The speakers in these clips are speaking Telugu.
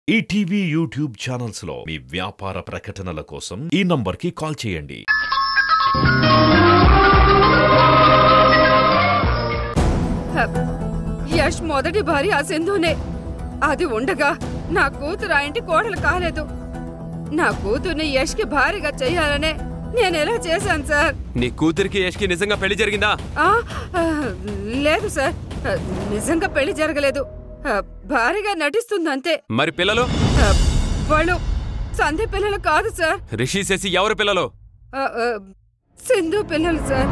ఈటీవీ యూట్యూబ్ ఛానల్స్ లో మీ వ్యాపార ప్రకటనల కోసం ఈ నంబర్కి కాల్ చేయండి హ, యష్ మొదటి భార్య ఆ సింధునే అది ఉండగా నా కూతురు ఆ ఇంటి కోడలు కాలేదు నా కూతుర్ని యష్కి భారీగా చెయ్యాలనే నేను ఎలా చేశాను సార్ నీ కూతురికి యష్కి నిజంగా పెళ్లి జరిగిందా ఆ, ఆ, లేదు సార్ ఆ, నిజంగా పెళ్లి జరగలేదు ఆ, భారీగా నటిస్తుందంతే మరి పిల్లలు ఆ, వాళ్ళు సంధ్య పిల్లలు కాదు సార్ రిషి శశి ఎవరు పిల్లలు ఆ, ఆ, సింధు పిల్లలు సార్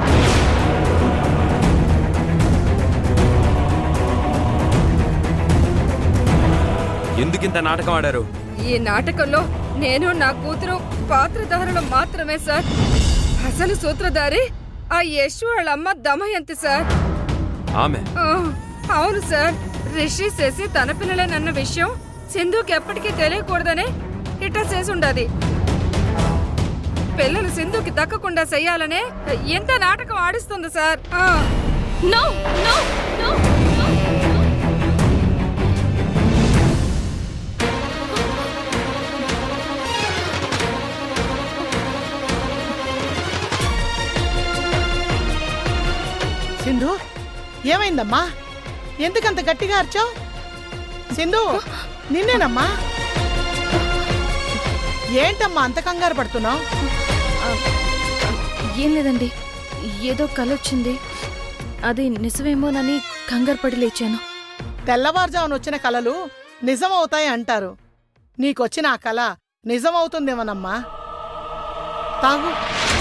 ఎందుకింత నాటకం ఆడారు ఈ నాటకంలో నేను నా కూతురు పాత్రధారులు మాత్రమే సార్ అసలు సూత్రధారి ఆ యశ్ వాళ్ళ అమ్మ దమయంతి సార్ ఆమె ఆ, అవును సార్ రిషి శశి తన పిల్లలేనన్న విషయం సింధుకి ఎప్పటికీ తెలియకూడదనే ఇట్లా చేసుండది పిల్లలు సింధుకి దక్కకుండా చెయ్యాలనే ఎంత నాటకం ఆడిస్తుంది సార్ ఆ. నో నో నో సింధు ఏమైందమ్మా ఎందుకంత గట్టిగా అరిచావు సింధు నిన్నేనమ్మా ఏంటమ్మా అంత కంగారు పడుతున్నావు ఏం లేదండి ఏదో కల వచ్చింది అది నిజమేమోనని కంగారు పడి లేచాను తెల్లవారుజామున వచ్చిన కలలు నిజమవుతాయి అంటారు నీకొచ్చిన ఆ కళ నిజమవుతుందేమోనమ్మా తాగు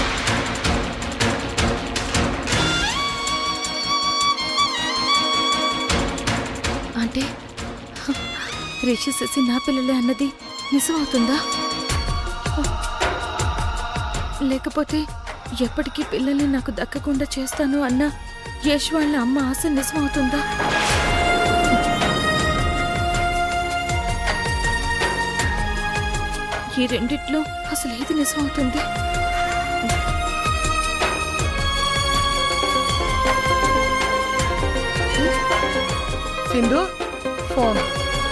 అంటే హ, రిషి శశి నా పిల్లలే అన్నది నిజమవుతుందా లేకపోతే ఎప్పటికీ పిల్లల్ని నాకు దక్కకుండా చేస్తాను అన్న యశ్ వాళ్ళ అమ్మ ఆశ నిజమవుతుందా ఈ రెండిట్లో అసలు ఏది నిజమవుతుంది Sindhu phone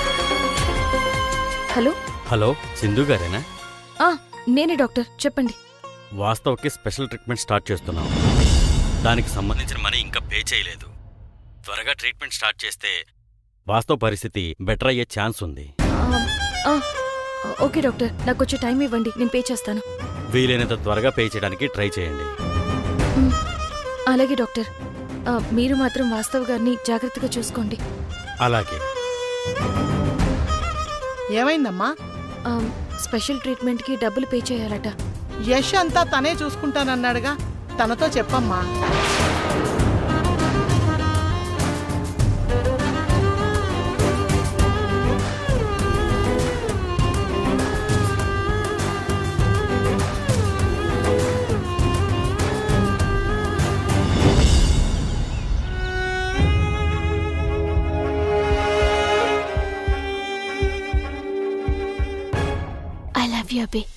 hello hello Sindhu గారేనా ఆ నేనే డాక్టర్ చెప్పండి వాస్తవకి స్పెషల్ ట్రీట్మెంట్ స్టార్ట్ చేస్తున్నాం దానికి సంబంధించిన మనీ ఇంకా పే చేయలేదు త్వరగా ట్రీట్మెంట్ స్టార్ట్ చేస్తే వాస్తవ పరిస్థితి బెటర్ అయ్యే ఛాన్స్ ఉంది ఆ, ఆ, ఓకే డాక్టర్ నాకు కొంచెం టైం ఇవ్వండి నేను పే చేస్తాను వీలైనంత త్వరగా పే చేయడానికి ట్రై చేయండి మ్, అలాగే డాక్టర్ ఆ, మీరు మాత్రం వాస్తవ్ గారిని జాగ్రత్తగా చూసుకోండి అలాగే ఏమైందమ్మా ఆ, స్పెషల్ ట్రీట్మెంట్కి డబ్బులు పే చేయాలట యష్ అంతా తనే చూసుకుంటానన్నాడుగా తనతో చెప్పమ్మా ఐ లవ్ యూ అబే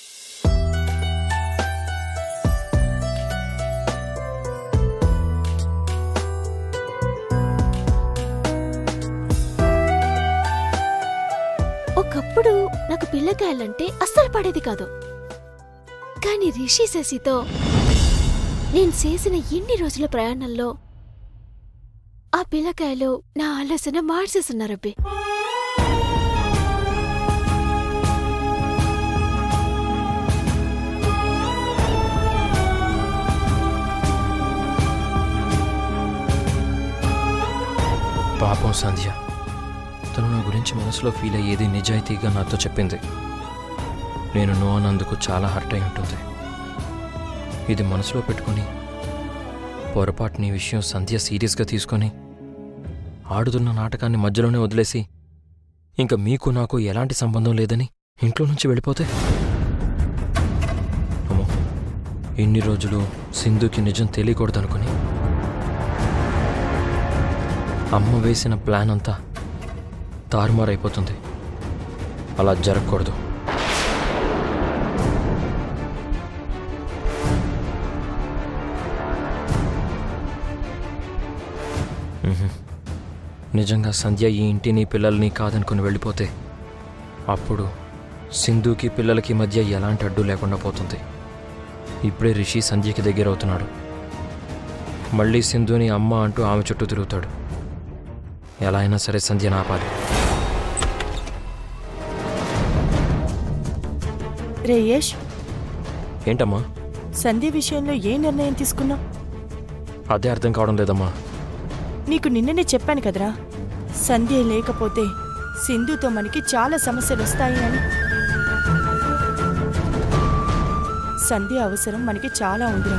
ఒకప్పుడు నాకు పిల్లకాయలంటే అస్సలు పడేది కాదు కానీ రిషి శశితో నేను చేసిన ఎన్ని రోజుల ప్రయాణంలో ఆ పిల్లకాయలు నా ఆలోచన మార్చేస్తున్నారబ్బే పాపం సంధ్య తను నా గురించి మనసులో ఫీల్ అయ్యేది నిజాయితీగా నాతో చెప్పింది నేను నో అన్నందుకు చాలా హర్ట్ అయి ఉంటుంది ఇది మనసులో పెట్టుకొని పొరపాటుని ఈ విషయం సంధ్య సీరియస్గా తీసుకొని ఆడుతున్న నాటకాన్ని మధ్యలోనే వదిలేసి ఇంకా మీకు నాకు ఎలాంటి సంబంధం లేదని ఇంట్లో నుంచి వెళ్ళిపోతే అమ్మో ఇన్ని రోజులు సింధుకి నిజం తెలియకూడదనుకుని అమ్మ వేసిన ప్లాన్ అంతా తారుమారైపోతుంది అలా జరగకూడదు మ్హూ. నిజంగా సంధ్య ఈ ఇంటిని పిల్లల్ని కాదనుకుని వెళ్ళిపోతే అప్పుడు సింధుకి పిల్లలకి మధ్య ఎలాంటి అడ్డు లేకుండా పోతుంది ఇప్పుడే రిషి సంధ్యకి దగ్గర అవుతున్నాడు మళ్ళీ సింధుని అమ్మ అంటూ ఆమె చుట్టూ తిరుగుతాడు ఎలా అయినా సరే సంధ్యను ఆపాలి రే యష్ ఏంటమ్మా సంధ్య విషయంలో ఏ నిర్ణయం తీసుకున్నావు అదే అర్థం కావడం లేదమ్మా నీకు నిన్ననే చెప్పాను కదరా సంధ్య లేకపోతే సింధుతో మనకి చాలా సమస్యలు వస్తాయి అని సంధ్య అవసరం మనకి చాలా ఉందిరా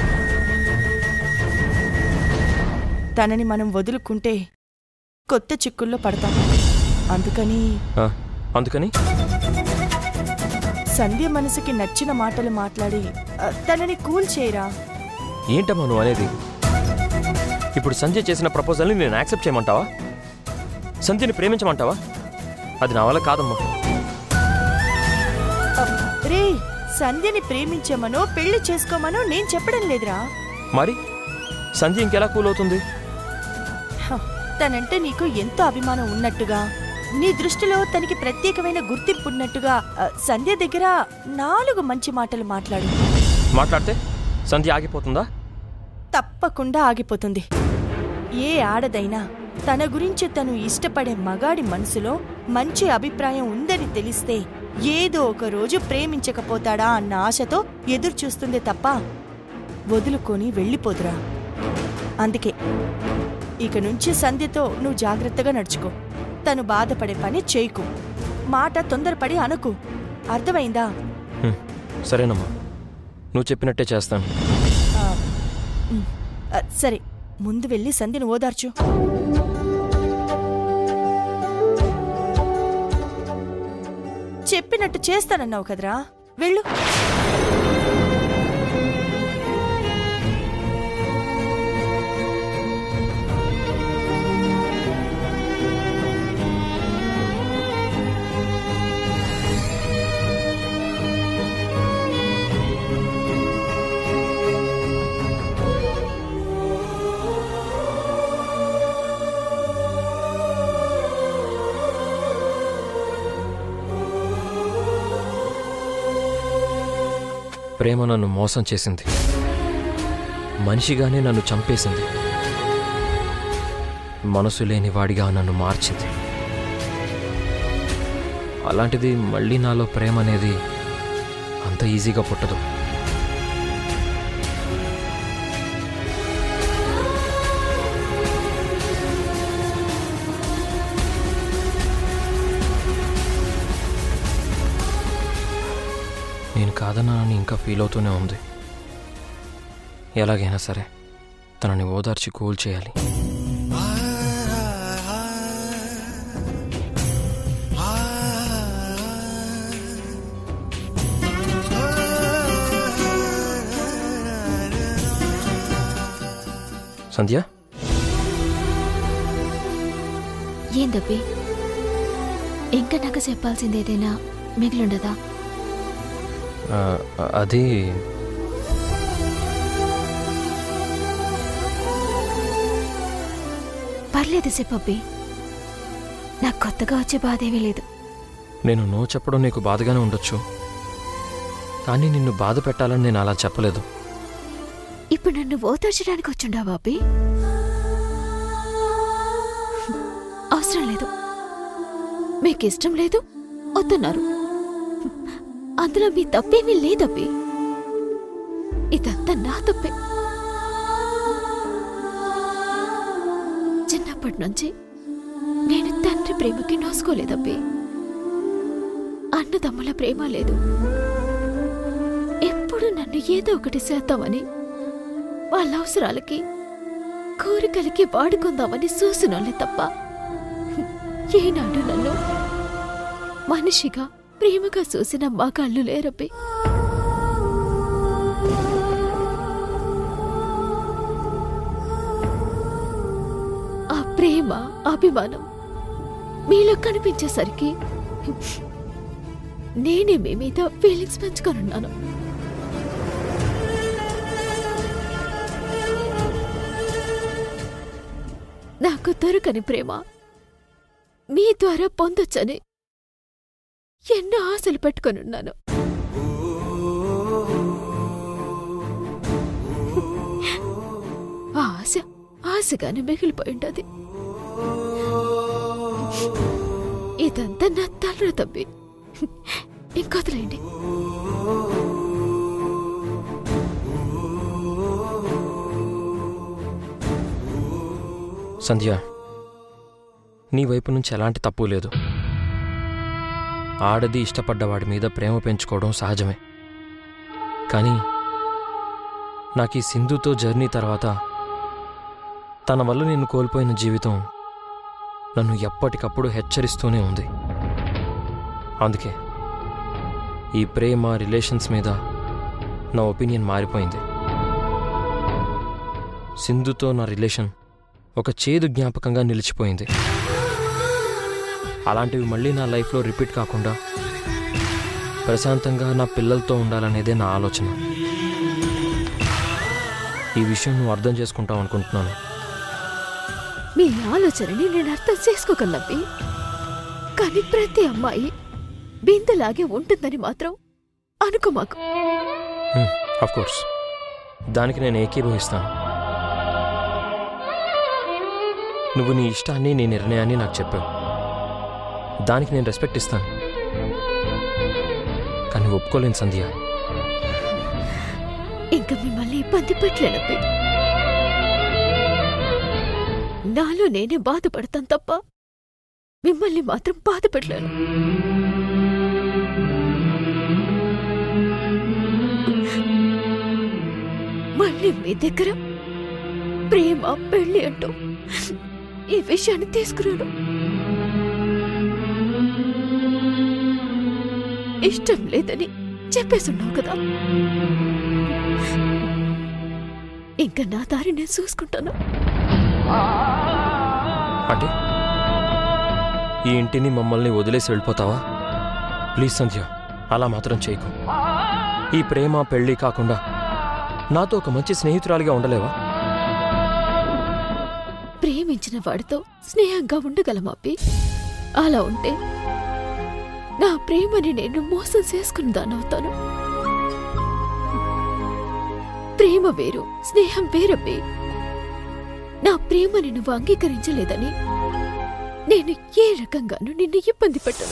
తనని మనం వదులుకుంటే కొత్త చిక్కుల్లో పడతాం అందుకని ఆ, అందుకని సంధ్య మనసుకి నచ్చిన మాటలు మాట్లాడి ఆ, తనని కూల్ చేయరా ఏంటమ్మా నువ్వు అనేది ఇప్పుడు సంధ్య చేసిన ప్రపోజల్ని నేను యాక్సెప్ట్ చేయమంటావా సంధ్యని ప్రేమించమంటావా అది నా వల్ల కాదమ్మా రే సంధ్యని ప్రేమించమనో పెళ్లి చేసుకోమనో నేను చెప్పడం లేదురా మరి సంధ్య ఇంకెలా కూల్ అవుతుంది హ, తనంటే నీకు ఎంతో అభిమానం ఉన్నట్టుగా నీ దృష్టిలో తనకి ప్రత్యేకమైన గుర్తింపు ఉన్నట్టుగా ఆ, సంధ్య దగ్గర నాలుగు మంచి మాటలు మాట్లాడు మాట్లాడితే సంధ్య ఆగిపోతుందా తప్పకుండా ఆగిపోతుంది ఏ ఆడదైనా తన గురించి తను ఇష్టపడే మగాడి మనసులో మంచి అభిప్రాయం ఉందని తెలిస్తే ఏదో ఒక రోజు ప్రేమించకపోతాడా అన్న ఆశతో ఎదురు చూస్తుంది తప్ప వదులుకొని వెళ్ళిపోదురా అందుకే ఇక నుంచి సంధ్యతో నువ్వు జాగ్రత్తగా నడుచుకో తను బాధపడే పని చేయకు మాట తొందరపడి అనకు అర్థమైందా హ్మ్, సరేనమ్మా నువ్వు చెప్పినట్టే చేస్తాను ఆ, ఉమ్, ఆ, సరే ముందు వెళ్ళి సంధ్యను ఓదార్చు చెప్పినట్టు చేస్తానన్నావు కదరా వెళ్ళు ప్రేమ నన్ను మోసం చేసింది మనిషిగానే నన్ను చంపేసింది మనసు లేని వాడిగా నన్ను మార్చింది అలాంటిది మళ్ళీ నాలో ప్రేమ అనేది అంత ఈజీగా పుట్టదు నేను కాదన్నానని ఇంకా ఫీల్ అవుతూనే ఉంది ఎలాగైనా సరే తనని ఓదార్చి కూల్ చేయాలి సంధ్య ఏందబ్బి ఇంకా నాకు చెప్పాల్సింది ఏదైనా మిగిలిండదా ఆ, అది పర్లేదు చెప్పబ్బి నాకు కొత్తగా వచ్చే బాధేమీ లేదు నేను నో చెప్పడం నీకు బాధగానే ఉండొచ్చు కానీ నిన్ను బాధ పెట్టాలని నేను అలా చెప్పలేదు ఇప్పుడు నన్ను ఓదార్చడానికి వచ్చుండా బాబీ అవసరం లేదు మీకు ఇష్టం లేదు వద్దన్నారు అందులో మీ తప్పేమీ లేదబ్బి ఇదంతా నా తప్పే చిన్నప్పటి నుంచి నేను తండ్రి ప్రేమకి నోసుకోలేదబ్బి అన్నదమ్ముల ప్రేమ లేదు ఎప్పుడు నన్ను ఏదో ఒకటి చేద్దామని వాళ్ళ అవసరాలకి కోరికలకి వాడుకుందామని చూసినోళ్ళే తప్ప ఏనాడు నన్ను మనిషిగా ప్రేమగా చూసిన మగాళ్ళు లేరబ్బి ఆ ప్రేమ అభిమానం మీలో కనిపించేసరికి నేనే మీ మీద ఫీలింగ్స్ పెంచుకొనున్నాను నాకు దొరకని ప్రేమ మీ ద్వారా పొందొచ్చని ఎన్నో ఆశలు పెట్టుకొనున్నాను ఆ ఆశ ఆశగానే మిగిలిపోయి ఉండదు ఇదంతా నా తల్లు తప్పి ఇంకొదలేండి సంధ్య నీ వైపు నుంచి ఎలాంటి తప్పు లేదు ఆడది ఇష్టపడ్డవాడి మీద ప్రేమ పెంచుకోవడం సహజమే కానీ నాకు ఈ సింధుతో జర్నీ తర్వాత తన వల్ల నేను కోల్పోయిన జీవితం నన్ను ఎప్పటికప్పుడు హెచ్చరిస్తూనే ఉంది అందుకే ఈ ప్రేమ రిలేషన్స్ మీద నా ఒపీనియన్ మారిపోయింది సింధుతో నా రిలేషన్ ఒక చేదు జ్ఞాపకంగా నిలిచిపోయింది అలాంటివి మళ్ళీ నా లైఫ్లో రిపీట్ కాకుండా ప్రశాంతంగా నా పిల్లలతో ఉండాలనేదే నా ఆలోచన ఈ విషయం నువ్వు అర్థం చేసుకుంటావు అనుకుంటున్నాను మీ ఆలోచనని నేను అర్థం చేసుకోగలనబ్బి కానీ ప్రతి అమ్మాయి బిందెలాగే ఉంటుందని మాత్రం అనుకో మాకు ఆఫ్ కోర్స్ దానికి నేను ఏకీభవిస్తాను నువ్వు నీ ఇష్టాన్ని నీ నిర్ణయాన్ని నాకు చెప్పావు దానికి నేను రెస్పెక్ట్ ఇస్తాను కానీ ఒప్పుకోలేను సంధ్య ఇంకా మిమ్మల్ని ఇబ్బంది పెట్టలేనబ్బి నాలో నేనే బాధపడతాను తప్ప మిమ్మల్ని మాత్రం బాధ పెట్టలేను మళ్ళీ మీ దగ్గర ప్రేమ పెళ్లి అంటూ ఈ విషయాన్ని తీసుకురాను ఇష్టం లేదని చెప్పేసున్నావు కదా ఇంకా నా దారి నేను చూసుకుంటాను అంటే ఈ ఇంటిని మమ్మల్ని వదిలేసి వెళ్ళిపోతావా ప్లీజ్ సంధ్య అలా మాత్రం చేయకు ఈ ప్రేమ పెళ్లి కాకుండా నాతో ఒక మంచి స్నేహితురాలిగా ఉండలేవా ప్రేమించిన వాడితో స్నేహంగా ఉండగలమాపి అలా ఉంటే నా ప్రేమని నేను మోసం చేసుకుని దానవుతాను ప్రేమ వేరు స్నేహం వేరబ్బి నా ప్రేమని నువ్వు అంగీకరించలేదని నేను ఏ రకంగానూ నిన్ను ఇబ్బంది పెట్టను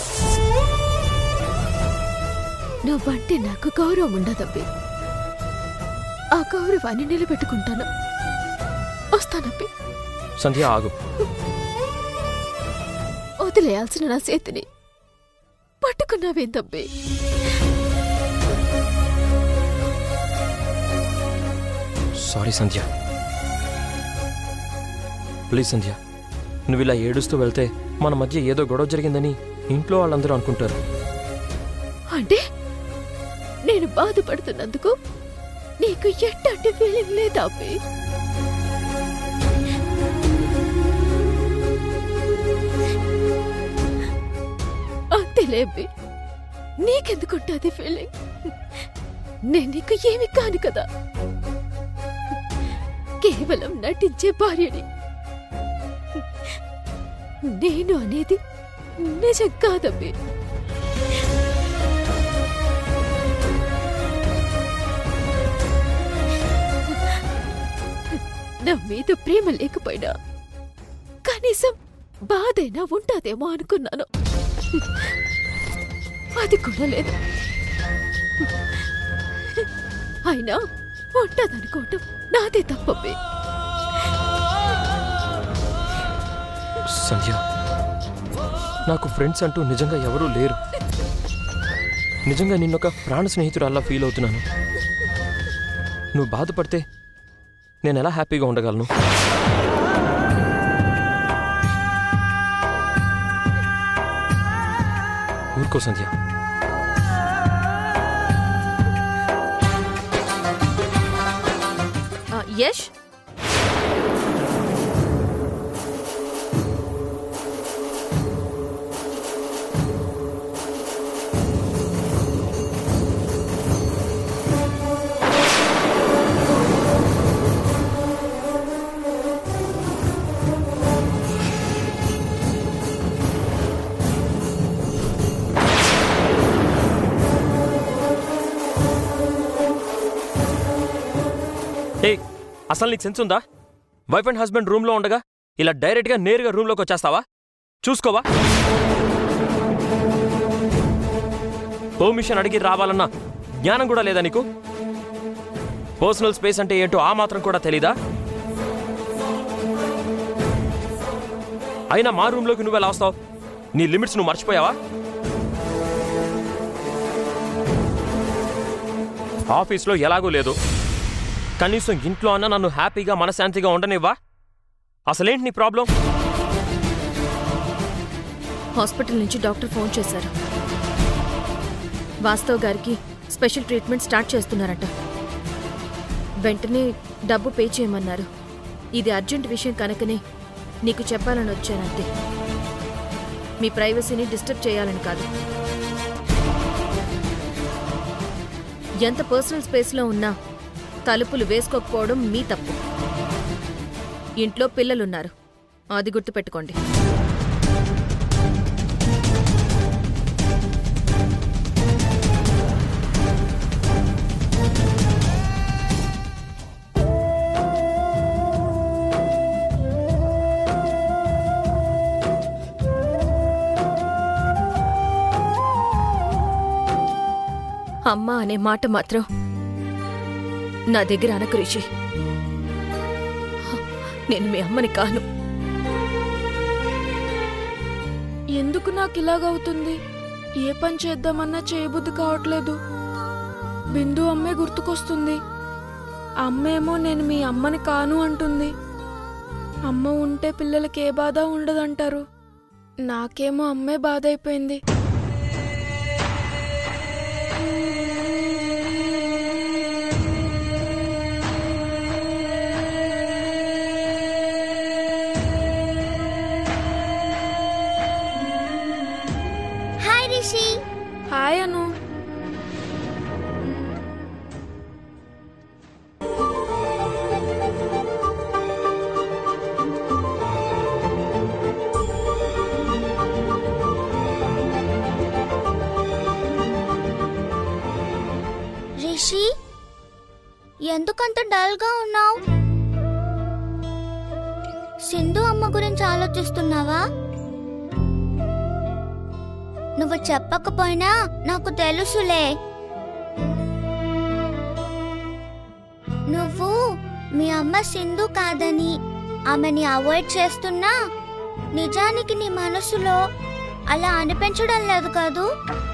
నువ్వంటే నాకు గౌరవం ఉండదబ్బి ఆ గౌరవాన్ని నిలబెట్టుకుంటాను వస్తానబ్బి సంధ్య ఆగు వదిలేయాల్సిన నా చేతిని పట్టుకున్నావేందబ్బి సారీ సంధ్య ప్లీజ్ సంధ్య నువ్వు ఇలా ఏడుస్తూ వెళ్తే మన మధ్య ఏదో గొడవ జరిగిందని ఇంట్లో వాళ్ళందరూ అనుకుంటారు అంటే నేను బాధపడుతున్నందుకు నీకు ఎట్టంటి ఫీలింగ్ లేదా అబ్బి అంతేలే అబ్బి నీకెందుకుంటుంది ఫీలింగ్ నేను నీకు ఏమి కాను కదా కేవలం నటించే భార్యని నేను అనేది నిజం కాదబ్బి నా మీద ప్రేమ లేకపోయినా కనీసం బాధైనా ఉంటాదేమో అనుకున్నాను అది కూడా లేదు అయినా ఉంటదనుకోవటం నాదే తప్పబ్బే సంధ్య నాకు ఫ్రెండ్స్ అంటూ నిజంగా ఎవరూ లేరు నిజంగా నిన్నొక ప్రాణ స్నేహితురాల్లా ఫీల్ అవుతున్నాను నువ్వు బాధపడితే నేను ఎలా హ్యాపీగా ఉండగలను ఊరుకో సంధ్య యష్ సంధ్య అసలు నీకు సెన్స్ ఉందా వైఫ్ అండ్ హస్బెండ్ రూమ్లో ఉండగా ఇలా డైరెక్ట్గా నేరుగా రూమ్లోకి వచ్చేస్తావా చూసుకోవా పర్మిషన్ అడిగి రావాలన్న జ్ఞానం కూడా లేదా నీకు పర్సనల్ స్పేస్ అంటే ఏంటో ఆ మాత్రం కూడా తెలీదా అయినా మా రూమ్లోకి నువ్వు ఎలా వస్తావు నీ లిమిట్స్ నువ్వు మర్చిపోయావా ఆఫీస్లో ఎలాగూ లేదు కనీసం ఇంట్లో అన్న నన్ను హ్యాపీగా మనశాంతిగా ఉండనివ్వా అసలేంటి నీ ప్రాబ్లం హాస్పిటల్ నుంచి డాక్టర్ ఫోన్ చేశారు వాస్తవ్ గారికి స్పెషల్ ట్రీట్మెంట్ స్టార్ట్ చేస్తున్నారట వెంటనే డబ్బు పే చేయమన్నారు ఇది అర్జెంట్ విషయం కనుకనే నీకు చెప్పాలని వచ్చానంతే మీ ప్రైవసీని డిస్టర్బ్ చేయాలని కాదు ఎంత పర్సనల్ స్పేస్లో ఉన్నా తలుపులు వేసుకోకపోవడం మీ తప్పు ఇంట్లో పిల్లలున్నారు అది గుర్తుపెట్టుకోండి అమ్మ అనే మాట మాత్రం నా దగ్గర అనకు రిషి నేను మీ అమ్మని కాను ఎందుకు నాకు ఇలాగవుతుంది ఏ పని చేద్దామన్నా చేయబుద్ధి కావట్లేదు బిందు అమ్మే గుర్తుకొస్తుంది అమ్మేమో నేను మీ అమ్మని కాను అంటుంది అమ్మ ఉంటే పిల్లలకి ఏ బాధ ఉండదంటారు నాకేమో అమ్మే బాధ అయిపోయింది హాయ్ రిషి హాయ్ అను రిషి ఎందుకంత డల్గా ఉన్నావు సింధు అమ్మ గురించి ఆలోచిస్తున్నావా నువ్వు చెప్పకపోయినా నాకు తెలుసులే నువ్వు మీ అమ్మ సింధు కాదని ఆమెని అవాయిడ్ చేస్తున్నా నిజానికి నీ మనసులో అలా అనిపించడం లేదు కాదు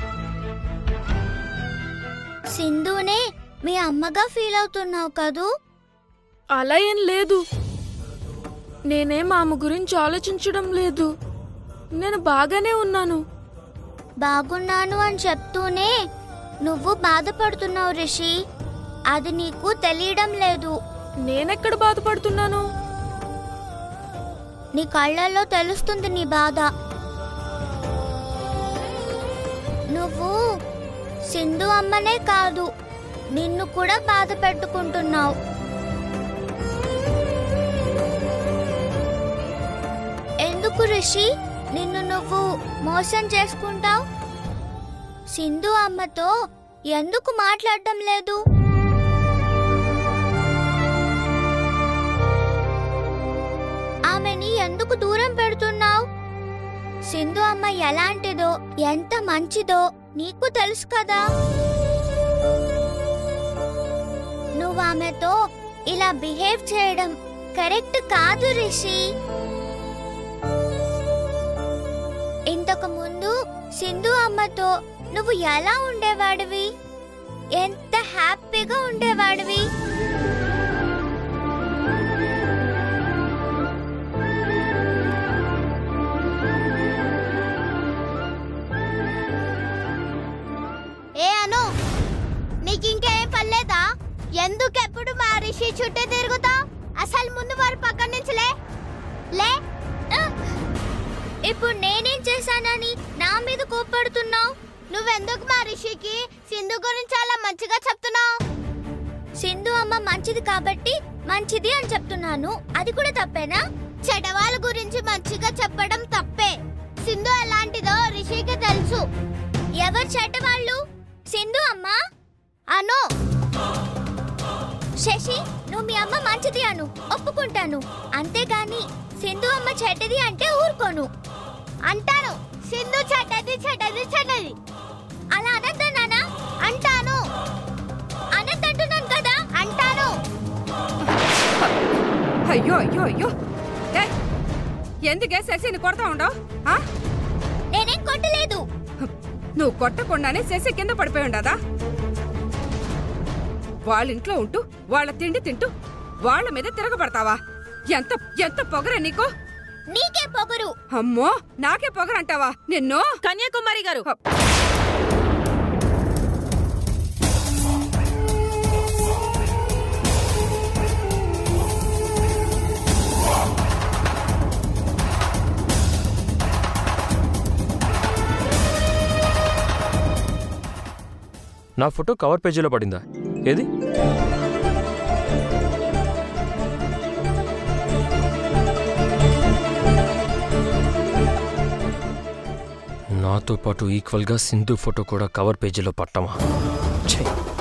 సింధునే మీ అమ్మగా ఫీల్ అవుతున్నావు కదూ అలా ఏం లేదు నేనేం ఆమె గురించి ఆలోచించడం లేదు నేను బాగానే ఉన్నాను బాగున్నాను అని చెప్తూనే నువ్వు బాధపడుతున్నావు రిషి అది నీకు తెలియడం లేదు నేనెక్కడ బాధపడుతున్నాను నీ కళ్ళల్లో తెలుస్తుంది నీ బాధ నువ్వు సింధు అమ్మనే కాదు నిన్ను కూడా బాధ పెట్టుకుంటున్నావు ఎందుకు రిషి నిన్ను నువ్వు మోసం చేసుకుంటావు సింధు అమ్మతో ఎందుకు మాట్లాడడం లేదు ఆమెని ఎందుకు దూరం పెడుతున్నావు సింధు అమ్మ ఎలాంటిదో ఎంత మంచిదో నీకు తెలుసు కదా నువ్వు ఆమెతో ఇలా బిహేవ్ చేయడం కరెక్ట్ కాదు రిషి ఇంతకు ముందు సింధు అమ్మతో నువ్వు ఎలా ఉండేవాడివి ఎంత హ్యాపీగా ఉండేవాడివి ఏ అను నీకు ఇంకేం పర్లేదా ఎందుకెప్పుడు మా రిషి చుట్టూ తిరుగుతావు అసలు ముందు వారి పక్కన నుంచి లే లే ఆ! ఇప్పుడు నేనేం చేశానని నా మీద కోప్పడుతున్నావు నువ్వెందుకు మా రిషికి సింధు గురించి అలా మంచిగా చెప్తున్నావు సింధు అమ్మ మంచిది కాబట్టి మంచిది అని చెప్తున్నాను అది కూడా తప్పేనా చెడవాళ్ళ గురించి మంచిగా చెప్పడం తప్పే సింధు ఎలాంటిదో రిషికి తెలుసు ఎవరు చెడ్డవాళ్ళు సింధు అమ్మా అను శశి నువ్వు మీ అమ్మ మంచిది అను ఒప్పుకుంటాను అంతేగాని సింధు అమ్మ చెడ్డది అంటే ఊరుకోను అంటాను సింధు చెడ్డది చెడ్డది చెడ్డది అలా అనద్దా నాన్న అంటాను అనద్దంటున్నాను కదా అంటాను అయ్యో అయ్యో అయ్యో ఏ, ఎందుకే శశిని కొడతా ఉండవు నేనేం కొట్టలేదు నువ్వు కొట్టకుండానే శశి కింద పడిపోయి ఉండదా వాళ్ళ ఇంట్లో ఉంటూ వాళ్ళ తిండి తింటూ వాళ్ళ మీద తిరగబడతావా ఎంత ఎంత పొగరే నీకు నీకే పొగరు అమ్మో నాకే పొగరంటావా నిన్ను కన్యాకుమారి గారు నా ఫోటో కవర్ పేజీలో పడిందా ఏది నాతో పాటు ఈక్వల్గా సింధు ఫోటో కూడా కవర్ పేజీలో పట్టమా ఛీ